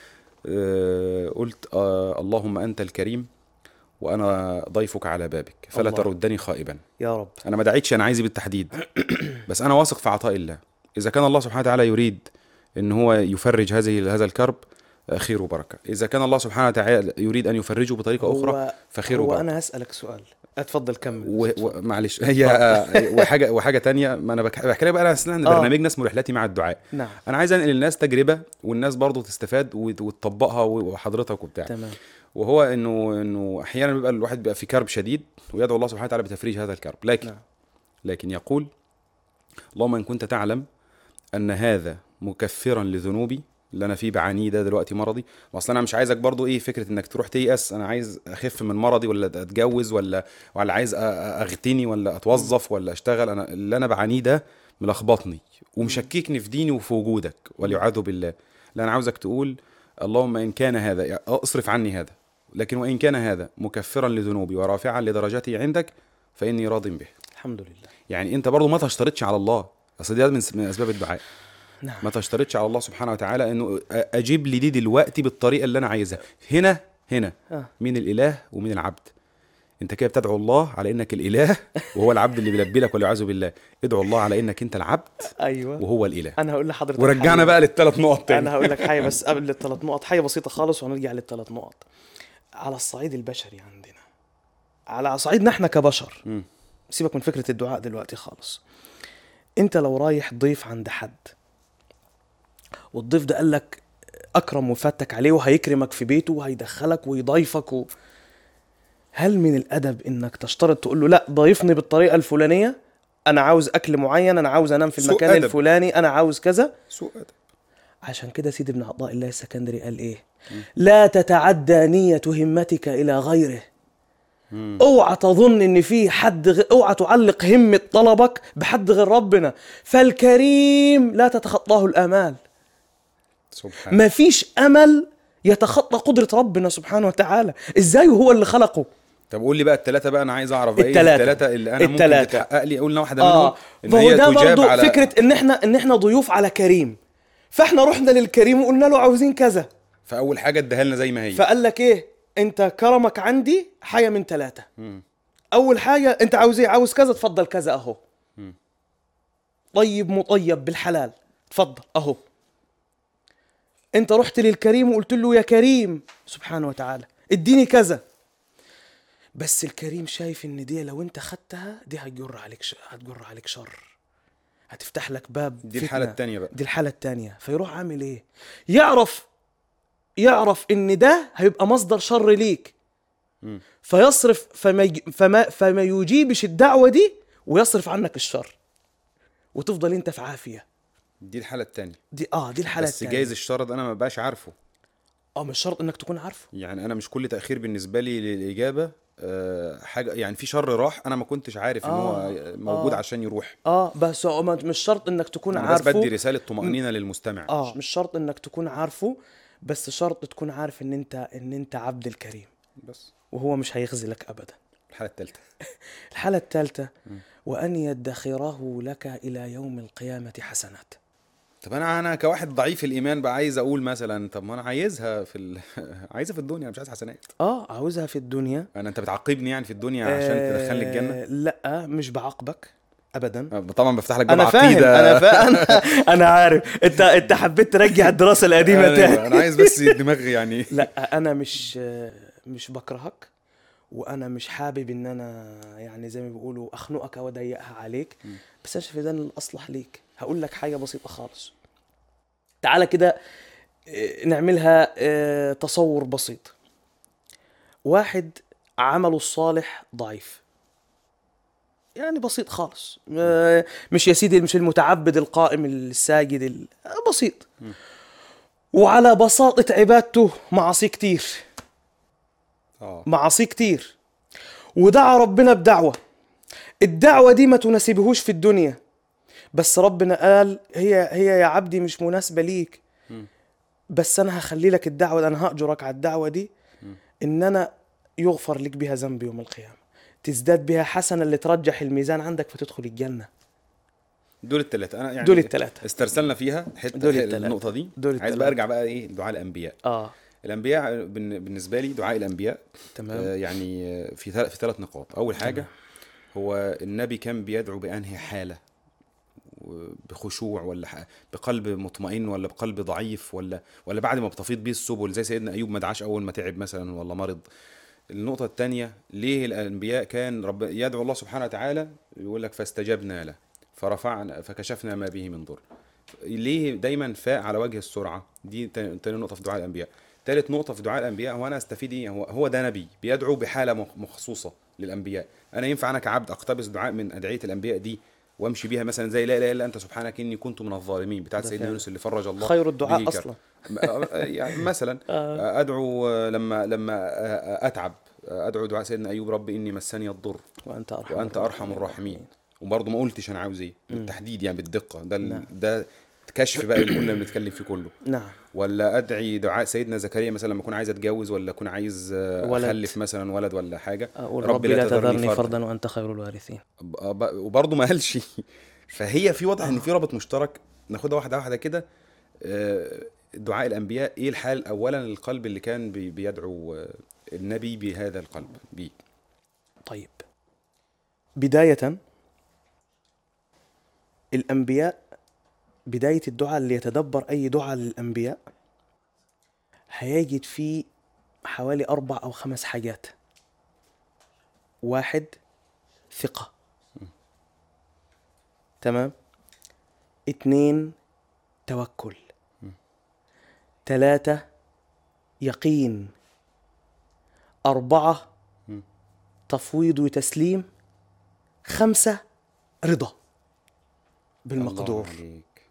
[SPEAKER 1] آه، قلت آه، اللهم انت الكريم وانا ضيفك على بابك فلا
[SPEAKER 2] الله.
[SPEAKER 1] تردني خائبا
[SPEAKER 2] يا رب
[SPEAKER 1] انا ما دعيتش انا عايزي بالتحديد بس انا واثق في عطاء الله اذا كان الله سبحانه وتعالى يريد ان هو يفرج هذه هذا الكرب آه، خير وبركه اذا كان الله سبحانه وتعالى يريد ان يفرجه بطريقه اخرى
[SPEAKER 2] هو
[SPEAKER 1] فخير
[SPEAKER 2] هو
[SPEAKER 1] وبركه
[SPEAKER 2] انا هسالك سؤال اتفضل كمل
[SPEAKER 1] و- ومعلش هي آه، وحاجه وحاجه تانية ما انا بك- بحكي لك بقى انا اصلا ان
[SPEAKER 2] آه.
[SPEAKER 1] برنامجنا اسمه رحلتي مع الدعاء
[SPEAKER 2] نعم
[SPEAKER 1] انا عايز انقل للناس تجربه والناس برضو تستفاد وت- وتطبقها وحضرتك وبتاع
[SPEAKER 2] تمام
[SPEAKER 1] وهو انه انه احيانا بيبقى الواحد بيبقى في كرب شديد ويدعو الله سبحانه وتعالى بتفريج هذا الكرب لكن
[SPEAKER 2] نعم.
[SPEAKER 1] لكن يقول اللهم ان كنت تعلم ان هذا مكفرا لذنوبي اللي انا فيه بعانيه ده دلوقتي مرضي واصلا انا مش عايزك برضو ايه فكره انك تروح تيأس انا عايز اخف من مرضي ولا اتجوز ولا ولا عايز أ- أ- اغتني ولا اتوظف ولا اشتغل انا اللي انا بعانيه ده ملخبطني ومشككني في ديني وفي وجودك والعياذ بالله لا انا عاوزك تقول اللهم ان كان هذا يعني اصرف عني هذا لكن وان كان هذا مكفرا لذنوبي ورافعا لدرجتي عندك فاني راض به
[SPEAKER 2] الحمد لله
[SPEAKER 1] يعني انت برضو ما تشترطش على الله اصل دي من من اسباب الدعاء
[SPEAKER 2] نعم
[SPEAKER 1] ما تشترطش على الله سبحانه وتعالى انه أ- اجيب لي دي دلوقتي بالطريقه اللي انا عايزها هنا هنا
[SPEAKER 2] آه.
[SPEAKER 1] مين الاله ومين العبد انت كده بتدعو الله على انك الاله وهو العبد اللي بيلبي لك والعياذ بالله ادعو الله على انك انت العبد
[SPEAKER 2] ايوه
[SPEAKER 1] وهو الاله
[SPEAKER 2] انا هقول لحضرتك
[SPEAKER 1] ورجعنا
[SPEAKER 2] حاجة.
[SPEAKER 1] بقى للثلاث نقط تاني
[SPEAKER 2] انا هقول لك حاجه بس قبل الثلاث نقط حاجه بسيطه خالص وهنرجع للثلاث نقط على الصعيد البشري عندنا على صعيدنا احنا كبشر
[SPEAKER 1] مم.
[SPEAKER 2] سيبك من فكره الدعاء دلوقتي خالص انت لو رايح ضيف عند حد والضيف ده قال لك اكرم وفاتك عليه وهيكرمك في بيته وهيدخلك ويضيفك و... هل من الادب انك تشترط تقول له لا ضيفني بالطريقه الفلانيه انا عاوز اكل معين انا عاوز انام في
[SPEAKER 1] سوء
[SPEAKER 2] المكان
[SPEAKER 1] أدب.
[SPEAKER 2] الفلاني انا عاوز كذا
[SPEAKER 1] سوء أدب.
[SPEAKER 2] عشان كده سيدي ابن عطاء الله السكندري قال ايه لا تتعدى نية همتك الى غيره اوعى تظن ان في حد غ... اوعى تعلق همة طلبك بحد غير ربنا فالكريم لا تتخطاه الامال
[SPEAKER 1] سبحان
[SPEAKER 2] ما فيش امل يتخطى قدرة ربنا سبحانه وتعالى ازاي وهو اللي خلقه
[SPEAKER 1] طب قول لي بقى الثلاثه بقى انا عايز اعرف بقى ايه
[SPEAKER 2] التلاتة.
[SPEAKER 1] الثلاثه اللي انا ممكن
[SPEAKER 2] التلاتة.
[SPEAKER 1] تتحقق لي قلنا واحده
[SPEAKER 2] اه
[SPEAKER 1] منهم ان
[SPEAKER 2] فهو
[SPEAKER 1] هي
[SPEAKER 2] ده
[SPEAKER 1] تجاب
[SPEAKER 2] برضو
[SPEAKER 1] على
[SPEAKER 2] فكرة ان احنا ان احنا ضيوف على كريم فاحنا رحنا للكريم وقلنا له عاوزين كذا
[SPEAKER 1] فاول حاجه اديها لنا زي ما هي
[SPEAKER 2] فقال لك ايه انت كرمك عندي حاجه من ثلاثه
[SPEAKER 1] مم.
[SPEAKER 2] اول حاجه انت عاوز ايه عاوز كذا تفضل كذا اهو
[SPEAKER 1] مم.
[SPEAKER 2] طيب مطيب بالحلال تفضل اهو انت رحت للكريم وقلت له يا كريم سبحانه وتعالى اديني كذا بس الكريم شايف ان دي لو انت خدتها دي هتجر عليك ش... هتجر عليك شر هتفتح لك باب
[SPEAKER 1] دي الحاله
[SPEAKER 2] فتنة.
[SPEAKER 1] الثانيه بقى
[SPEAKER 2] دي الحالة التانية فيروح عامل ايه يعرف يعرف ان ده هيبقى مصدر شر ليك
[SPEAKER 1] مم.
[SPEAKER 2] فيصرف فما يج- فما فما يجيبش الدعوة دي ويصرف عنك الشر وتفضل انت في عافية
[SPEAKER 1] دي الحاله الثانيه
[SPEAKER 2] دي اه دي الحالة
[SPEAKER 1] بس
[SPEAKER 2] التانية
[SPEAKER 1] جايز الشر ده انا ما بقاش عارفه
[SPEAKER 2] اه مش شرط انك تكون عارفه
[SPEAKER 1] يعني انا مش كل تاخير بالنسبه لي للاجابه آه، حاجه يعني في شر راح انا ما كنتش عارف ان هو
[SPEAKER 2] آه،
[SPEAKER 1] موجود
[SPEAKER 2] آه.
[SPEAKER 1] عشان يروح
[SPEAKER 2] اه بس هو ما- مش شرط انك تكون
[SPEAKER 1] انا بس
[SPEAKER 2] عارفه
[SPEAKER 1] بدي رساله طمانينه للمستمع
[SPEAKER 2] اه مش شرط انك تكون عارفه بس شرط تكون عارف ان انت ان انت عبد الكريم
[SPEAKER 1] بس
[SPEAKER 2] وهو مش هيخذلك ابدا
[SPEAKER 1] الحاله الثالثه
[SPEAKER 2] الحالة الثالثة وأن يدخره لك إلى يوم القيامة حسنات
[SPEAKER 1] طب انا انا كواحد ضعيف الايمان بقى عايز اقول مثلا طب ما انا عايزها في ال... عايزها في الدنيا مش عايز حسنات
[SPEAKER 2] آه عاوزها في الدنيا
[SPEAKER 1] انا انت بتعاقبني يعني في الدنيا عشان تدخلني الجنه
[SPEAKER 2] آه لا مش بعاقبك أبدا
[SPEAKER 1] آه، طبعا بفتح لك باب
[SPEAKER 2] أنا فاهم
[SPEAKER 1] عقيده
[SPEAKER 2] أنا فاهم أنا عارف أنت أنت حبيت ترجع الدراسة القديمة
[SPEAKER 1] أنا,
[SPEAKER 2] تاني
[SPEAKER 1] انا عايز بس دماغي يعني
[SPEAKER 2] لا أنا مش آه، مش بكرهك وأنا مش حابب إن أنا يعني زي ما بيقولوا أخنقك وأضيقها عليك بس أنا شايف ده الأصلح ليك هقول لك حاجة بسيطة خالص تعالى كده آه، نعملها آه، تصور بسيط واحد عمله الصالح ضعيف يعني بسيط خالص آه، مش يا سيدي مش المتعبد القائم الساجد ال- آه، بسيط وعلى بساطة عبادته معاصي كتير
[SPEAKER 1] اه
[SPEAKER 2] معاصي كتير ودعا ربنا بدعوة الدعوة دي ما تناسبهوش في الدنيا بس ربنا قال هي هي يا عبدي مش مناسبة ليك بس انا هخلي لك الدعوة دي، انا هأجرك على الدعوة دي ان انا يغفر لك بها ذنب يوم القيامة تزداد بها حسنة اللي ترجح الميزان عندك فتدخل الجنة
[SPEAKER 1] دول الثلاثه انا يعني
[SPEAKER 2] دول التلاتة.
[SPEAKER 1] استرسلنا فيها حته
[SPEAKER 2] دول
[SPEAKER 1] دول
[SPEAKER 2] التلاتة.
[SPEAKER 1] النقطه دي
[SPEAKER 2] دول
[SPEAKER 1] عايز
[SPEAKER 2] التلاتة.
[SPEAKER 1] بقى ارجع بقى ايه دعاء الانبياء
[SPEAKER 2] اه
[SPEAKER 1] الانبياء بالن- بالنسبه لي دعاء الانبياء
[SPEAKER 2] تمام.
[SPEAKER 1] آه يعني آه، في ثلاث في ثلاث نقاط اول حاجه هو النبي كان بيدعو بانهي حاله و- بخشوع ولا ح- بقلب مطمئن ولا بقلب ضعيف ولا ولا بعد ما بتفيض بيه السبل زي سيدنا ايوب ما دعاش اول ما تعب مثلا ولا مرض النقطة الثانية ليه الأنبياء كان رب يدعو الله سبحانه وتعالى يقول لك فاستجبنا له فرفعنا فكشفنا ما به من ضر ليه دايما فاء على وجه السرعة دي تا- تاني نقطة في دعاء الأنبياء تالت نقطة في دعاء الأنبياء هو أنا أستفيد إيه هو, هو ده نبي بيدعو بحالة مخ- مخصوصة للأنبياء أنا ينفع أنا كعبد أقتبس دعاء من أدعية الأنبياء دي وامشي بيها مثلا زي لا اله الا انت سبحانك اني كنت من الظالمين بتاعت
[SPEAKER 2] ده
[SPEAKER 1] سيدنا
[SPEAKER 2] فعلا.
[SPEAKER 1] يونس اللي فرج الله
[SPEAKER 2] خير الدعاء
[SPEAKER 1] به كرب.
[SPEAKER 2] أصلا.
[SPEAKER 1] م- يعني مثلا ادعو لما لما اتعب ادعو دعاء سيدنا ايوب رب اني مسني الضر
[SPEAKER 2] وانت ارحم
[SPEAKER 1] وانت ارحم الراحمين وبرضه ما قلتش انا عاوز ايه بالتحديد يعني بالدقه ده ال- ده كشف بقى اللي كنا بنتكلم فيه كله
[SPEAKER 2] نعم
[SPEAKER 1] ولا ادعي دعاء سيدنا زكريا مثلا لما اكون عايز اتجوز ولا اكون عايز آه،
[SPEAKER 2] ولد.
[SPEAKER 1] اخلف مثلا ولد ولا حاجه
[SPEAKER 2] اقول ربي لا تذرني فردا وانت خير الوارثين
[SPEAKER 1] ب- ب- وبرضه ما قالش فهي في واضح ان في رابط مشترك ناخدها واحده واحده كده آه، دعاء الانبياء ايه الحال اولا القلب اللي كان بي- بيدعو آه، النبي بهذا القلب بيه
[SPEAKER 2] طيب بداية الأنبياء بداية الدعاء اللي يتدبر أي دعاء للأنبياء هيجد فيه حوالي أربع أو خمس حاجات واحد ثقة تمام اتنين توكل تلاتة يقين أربعة تفويض وتسليم خمسة رضا بالمقدور
[SPEAKER 1] الله عليك.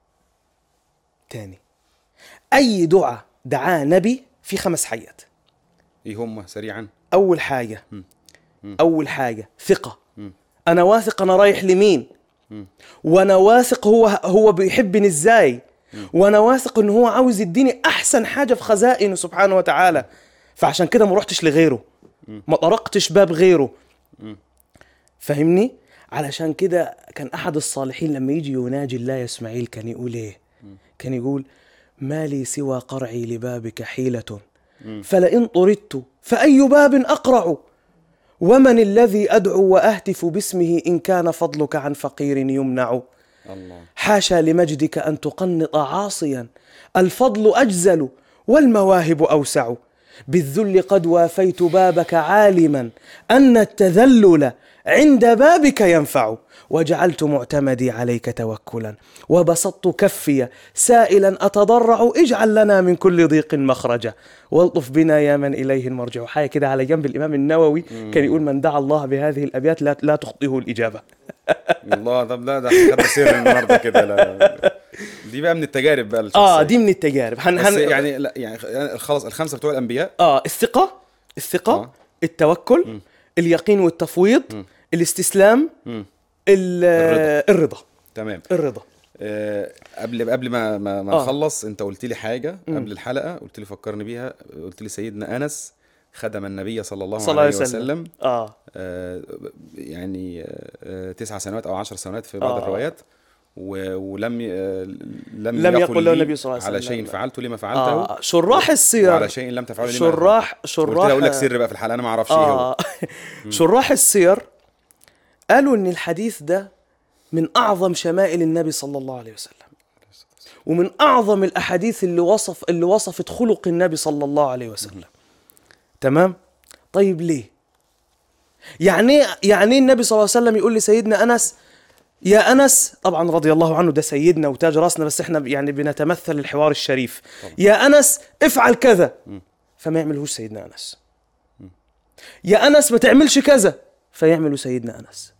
[SPEAKER 2] تاني أي دعاء دعاه نبي في خمس حاجات
[SPEAKER 1] ايه هم سريعا
[SPEAKER 2] أول حاجة أول حاجة ثقة أنا واثق أنا رايح لمين وأنا واثق هو هو بيحبني إزاي وأنا واثق إن هو عاوز يديني أحسن حاجة في خزائنه سبحانه وتعالى فعشان كده ما رحتش لغيره ما طرقتش باب غيره فاهمني علشان كده كان احد الصالحين لما يجي يناجي الله يا اسماعيل كان يقول ايه كان يقول ما لي سوى قرعي لبابك حيلة فلئن طردت فأي باب أقرع ومن الذي أدعو وأهتف باسمه إن كان فضلك عن فقير يمنع
[SPEAKER 1] الله
[SPEAKER 2] حاشا لمجدك أن تقنط عاصيا الفضل أجزل والمواهب أوسع بالذل قد وافيت بابك عالما أن التذلل عند بابك ينفع وجعلت معتمدي عليك توكلا وبسطت كفي سائلا أتضرع اجعل لنا من كل ضيق مخرجا والطف بنا يا من إليه المرجع حاجة كده على جنب الإمام النووي كان يقول من دعا الله بهذه الأبيات لا, لا تخطئه الإجابة
[SPEAKER 1] الله طب لا ده خد سر النهارده كده لا دي بقى من التجارب بقى الشخصية.
[SPEAKER 2] اه دي من التجارب هن
[SPEAKER 1] بس
[SPEAKER 2] هن
[SPEAKER 1] يعني لا يعني خلاص الخمسه بتوع الانبياء
[SPEAKER 2] اه الثقة الثقة
[SPEAKER 1] آه.
[SPEAKER 2] التوكل اليقين والتفويض الاستسلام
[SPEAKER 1] مم.
[SPEAKER 2] ال-
[SPEAKER 1] الرضا.
[SPEAKER 2] الرضا
[SPEAKER 1] تمام
[SPEAKER 2] الرضا
[SPEAKER 1] آه، قبل قبل ما ما, ما
[SPEAKER 2] آه.
[SPEAKER 1] نخلص انت قلت لي حاجه قبل الحلقه قلت لي فكرني بيها قلت لي سيدنا انس خدم النبي صلى الله,
[SPEAKER 2] صلى الله
[SPEAKER 1] عليه
[SPEAKER 2] عليه وسلم.
[SPEAKER 1] وسلم
[SPEAKER 2] اه
[SPEAKER 1] آه، يعني آه، آه، تسع سنوات او عشر سنوات في بعض
[SPEAKER 2] آه.
[SPEAKER 1] الروايات و- ولم ي- آه، لم,
[SPEAKER 2] لم يقل له
[SPEAKER 1] لي
[SPEAKER 2] النبي صلى الله عليه
[SPEAKER 1] على
[SPEAKER 2] وسلم.
[SPEAKER 1] شيء فعلته لما فعلته
[SPEAKER 2] اه شراح السير
[SPEAKER 1] وعلى شيء لم تفعله لما
[SPEAKER 2] شراح
[SPEAKER 1] قلت
[SPEAKER 2] شراح
[SPEAKER 1] لي اقول لك سر بقى في الحلقه انا ما اعرفش ايه هو
[SPEAKER 2] آه شراح السير قالوا ان الحديث ده من اعظم شمائل النبي صلى الله عليه وسلم ومن اعظم الاحاديث اللي وصف اللي وصفت خلق النبي صلى الله عليه وسلم تمام طيب ليه يعني يعني النبي صلى الله عليه وسلم يقول لسيدنا انس يا انس طبعا رضي الله عنه ده سيدنا وتاج راسنا بس احنا يعني بنتمثل الحوار الشريف يا انس افعل كذا فما يعملهوش سيدنا انس يا انس ما تعملش كذا فيعمل سيدنا انس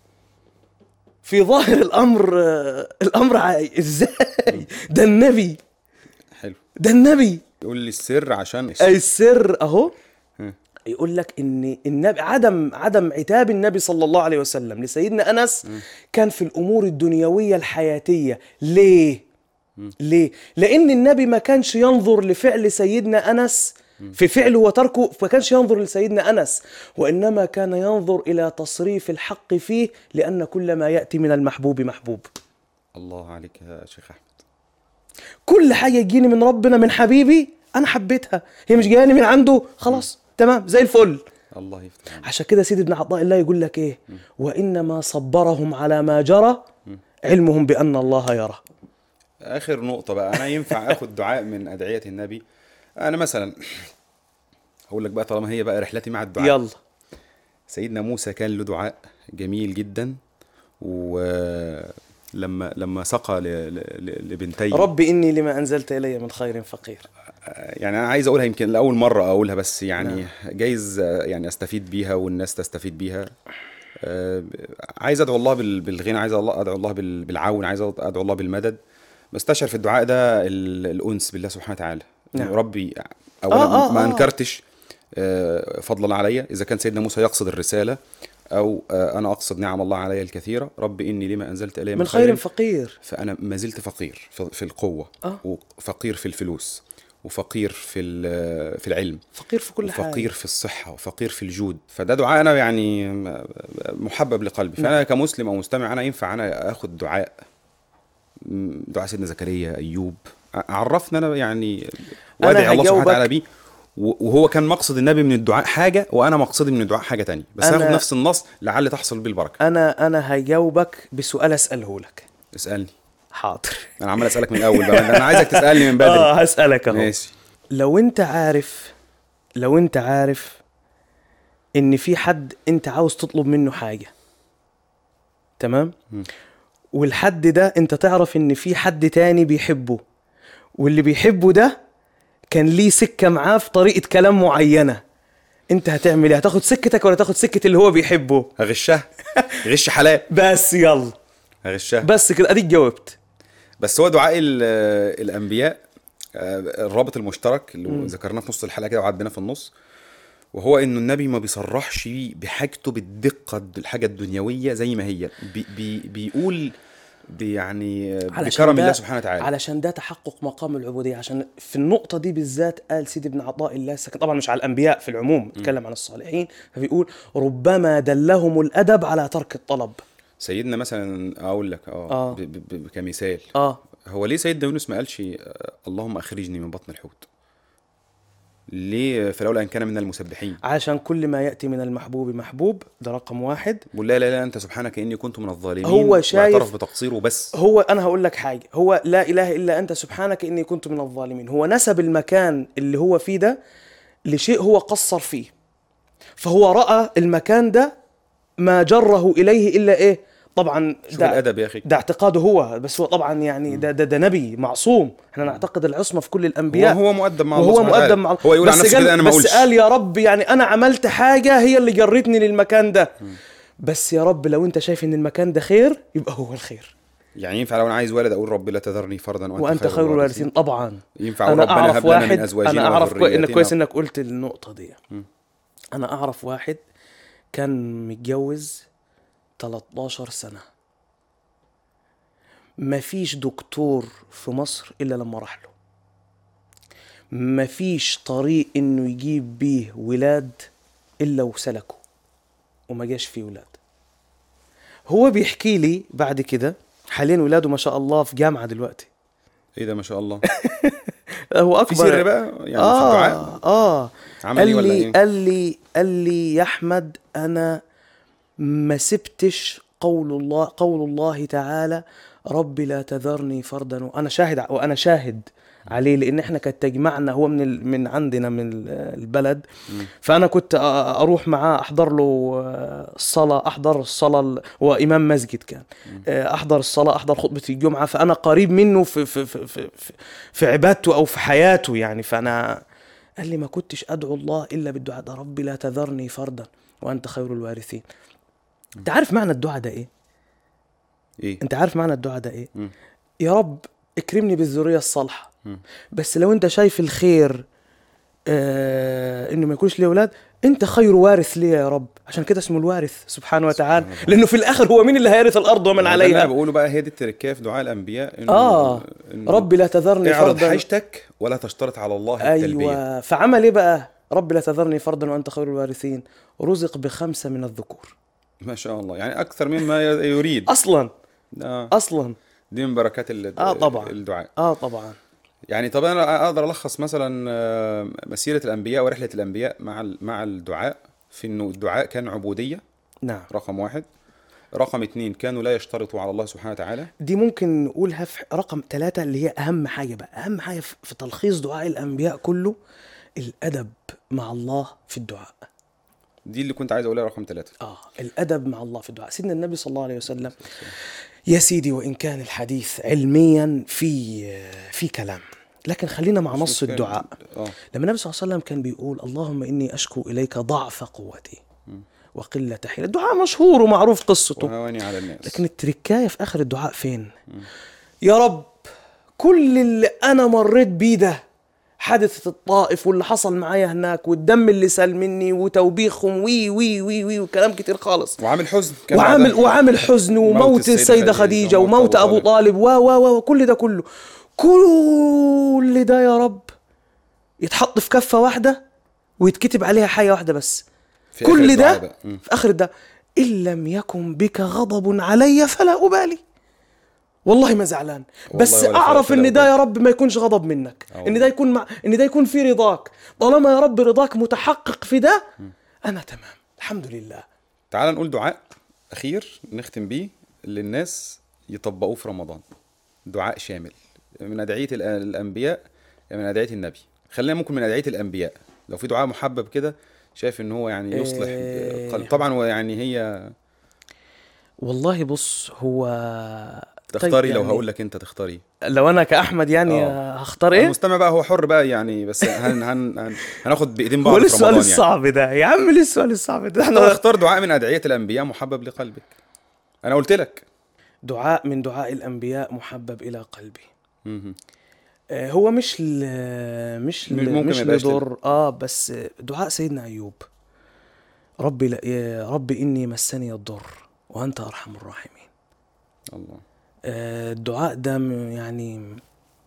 [SPEAKER 2] في ظاهر الامر آه، الامر ع- ازاي ده النبي
[SPEAKER 1] حلو
[SPEAKER 2] ده النبي
[SPEAKER 1] يقول لي السر عشان
[SPEAKER 2] اي السر اهو
[SPEAKER 1] مم.
[SPEAKER 2] يقول لك ان النبي عدم عدم عتاب النبي صلى الله عليه وسلم لسيدنا انس كان في الامور الدنيويه الحياتيه ليه ليه لان النبي ما كانش ينظر لفعل سيدنا انس في فعله وتركه ما كانش ينظر لسيدنا انس وانما كان ينظر الى تصريف الحق فيه لان كل ما ياتي من المحبوب محبوب
[SPEAKER 1] الله عليك يا شيخ احمد
[SPEAKER 2] كل حاجه تجيني من ربنا من حبيبي انا حبيتها هي مش جاياني من عنده خلاص تمام زي الفل
[SPEAKER 1] الله يفتح عليك.
[SPEAKER 2] عشان كده سيدي ابن عطاء الله يقول لك ايه وانما صبرهم على ما جرى علمهم بان الله يرى
[SPEAKER 1] اخر نقطه بقى انا ينفع اخد دعاء من ادعيه النبي انا مثلا هقول لك بقى طالما هي بقى رحلتي مع الدعاء
[SPEAKER 2] يلا
[SPEAKER 1] سيدنا موسى كان له دعاء جميل جدا ولما لما سقى ل- ل- ل- لبنتي
[SPEAKER 2] رب اني لما انزلت الي من خير فقير
[SPEAKER 1] يعني انا عايز اقولها يمكن لاول مره اقولها بس يعني جايز آه، يعني استفيد بيها والناس تستفيد بيها آه، عايز ادعو الله بال- بالغنى عايز الله ادعو الله بال- بالعون عايز ادعو الله بالمدد بستشعر في الدعاء ده ال- الانس بالله سبحانه وتعالى
[SPEAKER 2] نعم.
[SPEAKER 1] نعم. ربي اولا
[SPEAKER 2] آه، آه،
[SPEAKER 1] ما
[SPEAKER 2] آه.
[SPEAKER 1] انكرتش آه، فضلا عليا اذا كان سيدنا موسى يقصد الرساله او آه، انا اقصد نعم الله علي الكثيره رب اني لما انزلت الي من,
[SPEAKER 2] من خير فقير
[SPEAKER 1] فانا ما زلت فقير في في القوه
[SPEAKER 2] آه.
[SPEAKER 1] وفقير في الفلوس وفقير في ال- في العلم
[SPEAKER 2] فقير في كل حاجه
[SPEAKER 1] وفقير في الصحه وفقير في الجود فده دعاء انا يعني محبب لقلبي فانا كمسلم او مستمع انا ينفع انا اخد دعاء م، دعاء سيدنا زكريا ايوب عرفنا انا يعني
[SPEAKER 2] أنا
[SPEAKER 1] وادعي الله سبحانه
[SPEAKER 2] هجاوبك.
[SPEAKER 1] وتعالى بيه و- وهو كان مقصد النبي من الدعاء حاجه وانا مقصدي من الدعاء حاجه تانية بس
[SPEAKER 2] أنا-
[SPEAKER 1] هاخد نفس النص لعل تحصل بيه البركه
[SPEAKER 2] انا انا هجاوبك بسؤال اساله لك
[SPEAKER 1] اسالني
[SPEAKER 2] حاضر
[SPEAKER 1] انا عمال اسالك من الاول بقى انا عايزك تسالني من بدري
[SPEAKER 2] اه هسالك اهو
[SPEAKER 1] ماشي
[SPEAKER 2] لو انت عارف لو انت عارف ان في حد انت عاوز تطلب منه حاجه تمام والحد ده انت تعرف ان في حد تاني بيحبه واللي بيحبه ده كان ليه سكه معاه في طريقه كلام معينه انت هتعمل ايه هتاخد سكتك ولا تاخد سكه اللي هو بيحبه
[SPEAKER 1] هغشها غش حلال
[SPEAKER 2] بس يلا
[SPEAKER 1] هغشها
[SPEAKER 2] بس كده اديك جاوبت
[SPEAKER 1] بس هو دعاء ال- الانبياء آه، الرابط المشترك اللي ذكرناه في نص الحلقه كده وعديناه في النص وهو انه النبي ما بيصرحش بحاجته بالدقه الحاجه الدنيويه زي ما هي بي بي بيقول بي يعني آه،
[SPEAKER 2] علشان
[SPEAKER 1] بكرم
[SPEAKER 2] ده-
[SPEAKER 1] الله سبحانه وتعالى
[SPEAKER 2] علشان ده تحقق مقام العبوديه عشان في النقطه دي بالذات قال سيدي ابن عطاء الله السكن طبعا مش على الانبياء في العموم اتكلم عن الصالحين فبيقول ربما دلهم الادب على ترك الطلب
[SPEAKER 1] سيدنا مثلا اقول لك اه,
[SPEAKER 2] آه.
[SPEAKER 1] ب- ب- ب- كمثال
[SPEAKER 2] اه
[SPEAKER 1] هو ليه سيدنا يونس ما قالش آه، اللهم اخرجني من بطن الحوت ليه فلولا ان كان من المسبحين
[SPEAKER 2] عشان كل ما ياتي من المحبوب محبوب ده رقم واحد
[SPEAKER 1] بقول لا لا لا انت سبحانك اني كنت من الظالمين
[SPEAKER 2] هو شايف-
[SPEAKER 1] واعترف بتقصيره بس
[SPEAKER 2] هو انا هقول لك حاجه هو لا اله الا انت سبحانك اني كنت من الظالمين هو نسب المكان اللي هو فيه ده لشيء هو قصر فيه فهو راى المكان ده ما جره اليه الا ايه طبعا
[SPEAKER 1] شوف
[SPEAKER 2] ده
[SPEAKER 1] الادب يا اخي
[SPEAKER 2] ده اعتقاده هو بس هو طبعا يعني ده ده, ده نبي معصوم احنا نعتقد العصمه في كل الانبياء
[SPEAKER 1] هو مؤدب مع الله
[SPEAKER 2] وهو
[SPEAKER 1] سبحانه وتعالى.
[SPEAKER 2] مؤدب مع
[SPEAKER 1] هو يقول عن
[SPEAKER 2] بس
[SPEAKER 1] نفسه
[SPEAKER 2] قال-
[SPEAKER 1] كده انا ما
[SPEAKER 2] بس
[SPEAKER 1] اقولش
[SPEAKER 2] قال يا رب يعني انا عملت حاجه هي اللي جرتني للمكان ده بس يا رب لو انت شايف ان المكان ده خير يبقى هو الخير
[SPEAKER 1] يعني ينفع لو انا عايز ولد اقول رب لا تذرني فردا وانت,
[SPEAKER 2] وانت خير الوارثين طبعا
[SPEAKER 1] ينفع أقول ربنا هب لنا من ازواجنا
[SPEAKER 2] انا اعرف كوي... انك
[SPEAKER 1] وذرياتنا.
[SPEAKER 2] كويس انك قلت النقطه دي انا اعرف واحد كان متجوز 13 سنه مفيش دكتور في مصر الا لما راح له مفيش طريق انه يجيب بيه ولاد الا وسلكه وما جاش فيه ولاد هو بيحكي لي بعد كده حاليا ولاده ما شاء الله في جامعه دلوقتي
[SPEAKER 1] ايه ده ما شاء الله
[SPEAKER 2] هو اكبر
[SPEAKER 1] في سر بقى يعني في
[SPEAKER 2] اه
[SPEAKER 1] الدعاء
[SPEAKER 2] اه
[SPEAKER 1] عمل
[SPEAKER 2] قال
[SPEAKER 1] إيه ولا
[SPEAKER 2] لي
[SPEAKER 1] إيه؟
[SPEAKER 2] قال لي قال لي يا احمد انا ما سبتش قول الله قول الله تعالى رب لا تذرني فردا وانا شاهد ع- وانا شاهد عليه لان احنا كانت تجمعنا هو من ال- من عندنا من ال- البلد فانا كنت أ- اروح معاه احضر له آه، الصلاه احضر الصلاه ال- هو امام مسجد كان آه، احضر الصلاه احضر خطبه الجمعه فانا قريب منه في في في في, في, في عبادته او في حياته يعني فانا قال لي ما كنتش ادعو الله الا بالدعاء ده ربي لا تذرني فردا وانت خير الوارثين انت عارف معنى الدعاء ده ايه
[SPEAKER 1] ايه
[SPEAKER 2] انت عارف معنى الدعاء ده ايه
[SPEAKER 1] مم.
[SPEAKER 2] يا رب اكرمني بالذريه الصالحه
[SPEAKER 1] مم.
[SPEAKER 2] بس لو انت شايف الخير آه انه ما يكونش لي اولاد انت خير وارث لي يا رب عشان كده اسمه الوارث سبحانه وتعالى
[SPEAKER 1] الله.
[SPEAKER 2] لانه في الاخر هو مين اللي هيرث الارض ومن
[SPEAKER 1] ده اللي انا
[SPEAKER 2] عليها
[SPEAKER 1] بقوله بقى هي دي التركيه في دعاء الانبياء انه
[SPEAKER 2] اه
[SPEAKER 1] إنه
[SPEAKER 2] ربي لا تذرني
[SPEAKER 1] اعرض
[SPEAKER 2] فردا
[SPEAKER 1] حاجتك ولا تشترط على الله التلبيه
[SPEAKER 2] ايوه فعمل ايه بقى ربي لا تذرني فردا وانت خير الوارثين رزق بخمسه من الذكور
[SPEAKER 1] ما شاء الله يعني اكثر مما ي- يريد
[SPEAKER 2] اصلا
[SPEAKER 1] آه.
[SPEAKER 2] اصلا
[SPEAKER 1] دي من بركات ال-
[SPEAKER 2] آه طبعاً.
[SPEAKER 1] الدعاء
[SPEAKER 2] اه طبعا
[SPEAKER 1] يعني طب انا اقدر الخص مثلا آه، مسيره الانبياء ورحله الانبياء مع ال- مع الدعاء في انه الدعاء كان عبوديه
[SPEAKER 2] نعم
[SPEAKER 1] رقم واحد رقم اتنين كانوا لا يشترطوا على الله سبحانه وتعالى
[SPEAKER 2] دي ممكن نقولها في رقم ثلاثة اللي هي أهم حاجة بقى أهم حاجة في في تلخيص دعاء الأنبياء كله الأدب مع الله في الدعاء
[SPEAKER 1] دي اللي كنت عايز اقولها رقم ثلاثة
[SPEAKER 2] آه الأدب مع الله في الدعاء سيدنا النبي صلى الله عليه وسلم يا سيدي وإن كان الحديث علميا في في كلام لكن خلينا مع نص
[SPEAKER 1] مشكلة.
[SPEAKER 2] الدعاء
[SPEAKER 1] اه
[SPEAKER 2] لما النبي صلى الله عليه وسلم كان بيقول اللهم إني أشكو إليك ضعف قوتي وقلة حيلة الدعاء مشهور ومعروف قصته
[SPEAKER 1] وهواني على الناس
[SPEAKER 2] لكن التركايه في اخر الدعاء فين يا رب كل اللي انا مريت بيه ده حادثة الطائف واللي حصل معايا هناك والدم اللي سال مني وتوبيخهم وي وي وي وي وكلام كتير خالص
[SPEAKER 1] وعامل حزن كان
[SPEAKER 2] وعامل
[SPEAKER 1] بعدها.
[SPEAKER 2] وعامل حزن وموت
[SPEAKER 1] السيدة
[SPEAKER 2] السيدة
[SPEAKER 1] خديجة
[SPEAKER 2] خديجة
[SPEAKER 1] وموت
[SPEAKER 2] وموت
[SPEAKER 1] أبو
[SPEAKER 2] أبو طالب و و و وكل ده كله كل ده يا رب يتحط في كفة واحدة ويتكتب عليها حاجة واحدة بس
[SPEAKER 1] في آخر
[SPEAKER 2] كل
[SPEAKER 1] الدعاء
[SPEAKER 2] ده
[SPEAKER 1] بقى. مم.
[SPEAKER 2] في اخر ده ان لم يكن بك غضب علي فلا ابالي والله ما زعلان بس
[SPEAKER 1] والله ولا
[SPEAKER 2] اعرف
[SPEAKER 1] فرق
[SPEAKER 2] ان ده
[SPEAKER 1] ولا
[SPEAKER 2] يا رب ما يكونش غضب منك
[SPEAKER 1] آه
[SPEAKER 2] ان
[SPEAKER 1] والله.
[SPEAKER 2] ده يكون مع... ان ده يكون في رضاك طالما يا رب رضاك متحقق في ده انا تمام الحمد لله
[SPEAKER 1] تعال نقول دعاء اخير نختم بيه للناس يطبقوه في رمضان دعاء شامل من ادعيه الأ- الانبياء من ادعيه النبي خلينا ممكن من ادعيه الانبياء لو في دعاء محبب كده شايف ان هو يعني يصلح
[SPEAKER 2] إيه.
[SPEAKER 1] قلب طبعا هو يعني هي
[SPEAKER 2] والله بص هو
[SPEAKER 1] تختاري
[SPEAKER 2] طيب
[SPEAKER 1] لو
[SPEAKER 2] يعني
[SPEAKER 1] هقول لك انت تختاري
[SPEAKER 2] لو انا كاحمد يعني
[SPEAKER 1] آه.
[SPEAKER 2] هختار ايه
[SPEAKER 1] المستمع بقى هو حر بقى يعني بس هن هن هن هناخد بايدين
[SPEAKER 2] هو
[SPEAKER 1] بعض
[SPEAKER 2] ليه
[SPEAKER 1] في
[SPEAKER 2] السؤال
[SPEAKER 1] رمضان يعني
[SPEAKER 2] الصعب ده يا عم ليه السؤال الصعب ده
[SPEAKER 1] احنا
[SPEAKER 2] احنا
[SPEAKER 1] اختار دعاء من ادعيه الانبياء محبب لقلبك انا قلت لك
[SPEAKER 2] دعاء من دعاء الانبياء محبب الى قلبي
[SPEAKER 1] مهم.
[SPEAKER 2] آه، هو مش ل... مش ل...
[SPEAKER 1] ممكن
[SPEAKER 2] مش
[SPEAKER 1] ما يبقاش
[SPEAKER 2] لضر اه بس دعاء سيدنا ايوب ربي لا... يا ربي اني مسني الضر وانت ارحم الراحمين
[SPEAKER 1] الله
[SPEAKER 2] آه، الدعاء ده م- يعني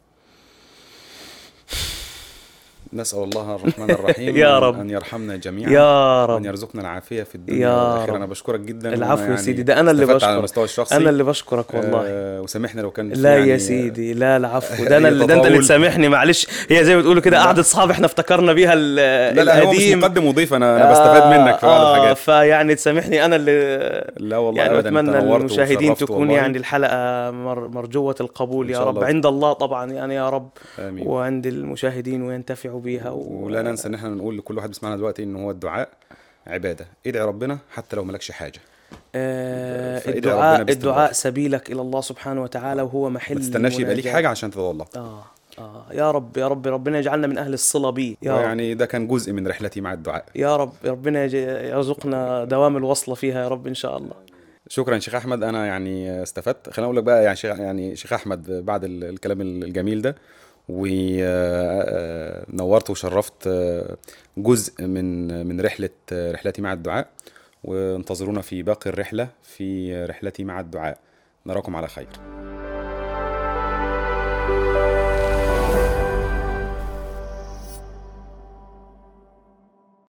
[SPEAKER 1] نسأل الله الرحمن الرحيم
[SPEAKER 2] يا
[SPEAKER 1] أن-
[SPEAKER 2] رب.
[SPEAKER 1] أن يرحمنا جميعا
[SPEAKER 2] يا
[SPEAKER 1] وأن
[SPEAKER 2] رب
[SPEAKER 1] يرزقنا العافية في الدنيا
[SPEAKER 2] يا
[SPEAKER 1] والآخرة
[SPEAKER 2] رب.
[SPEAKER 1] أنا بشكرك جدا
[SPEAKER 2] العفو
[SPEAKER 1] وأنا
[SPEAKER 2] يا سيدي ده انا اللي
[SPEAKER 1] استفدت على
[SPEAKER 2] بشكرك
[SPEAKER 1] المستوى الشخصي
[SPEAKER 2] انا اللي بشكرك والله
[SPEAKER 1] آه وسامحنا لو كان في
[SPEAKER 2] لا
[SPEAKER 1] يعني
[SPEAKER 2] يا سيدي لا العفو ده انا
[SPEAKER 1] أي
[SPEAKER 2] اللي ده انت اللي
[SPEAKER 1] تطاول.
[SPEAKER 2] تسامحني معلش هي زي ما بتقولوا كده قعده اصحاب احنا افتكرنا بيها ال-
[SPEAKER 1] لا لا هو مش
[SPEAKER 2] القديم
[SPEAKER 1] مقدم وضيف أنا أنا بستفاد منك في بعض
[SPEAKER 2] آه
[SPEAKER 1] الحاجات
[SPEAKER 2] فيعني تسامحني انا اللي
[SPEAKER 1] لا والله
[SPEAKER 2] يعني
[SPEAKER 1] أبدا أنت
[SPEAKER 2] اتمنى
[SPEAKER 1] نورت
[SPEAKER 2] المشاهدين
[SPEAKER 1] وشرفت
[SPEAKER 2] تكون
[SPEAKER 1] والله.
[SPEAKER 2] يعني الحلقه مر مرجوه القبول
[SPEAKER 1] إن
[SPEAKER 2] يا
[SPEAKER 1] شاء
[SPEAKER 2] رب
[SPEAKER 1] الله.
[SPEAKER 2] عند الله طبعا يعني يا رب
[SPEAKER 1] آمين
[SPEAKER 2] وعند المشاهدين وينتفعوا بيها و...
[SPEAKER 1] ولا ننسى إن إحنا نقول لكل واحد بيسمعنا دلوقتي إن هو الدعاء عبادة ادعي ربنا حتى لو مالكش حاجة
[SPEAKER 2] آه
[SPEAKER 1] فادعي
[SPEAKER 2] الدعاء
[SPEAKER 1] ربنا باستمرار.
[SPEAKER 2] الدعاء سبيلك الى الله سبحانه وتعالى وهو محل
[SPEAKER 1] ما تستناش يبقى ليك
[SPEAKER 2] المناجاة.
[SPEAKER 1] حاجة عشان تدعو الله
[SPEAKER 2] اه اه يا رب يا رب ربنا يجعلنا من اهل الصله بيه يا رب
[SPEAKER 1] يعني ده كان جزء من رحلتي مع الدعاء
[SPEAKER 2] يا رب ربنا يج- يرزقنا دوام الوصله فيها يا رب ان شاء الله
[SPEAKER 1] شكرا شيخ احمد انا يعني استفدت خليني اقول لك بقى يعني شيخ يعني شيخ احمد بعد ال- الكلام الجميل ده ونورت وشرفت آه، جزء من من رحله آه، رحلتي مع الدعاء وانتظرونا في باقي الرحله في رحلتي مع الدعاء نراكم على خير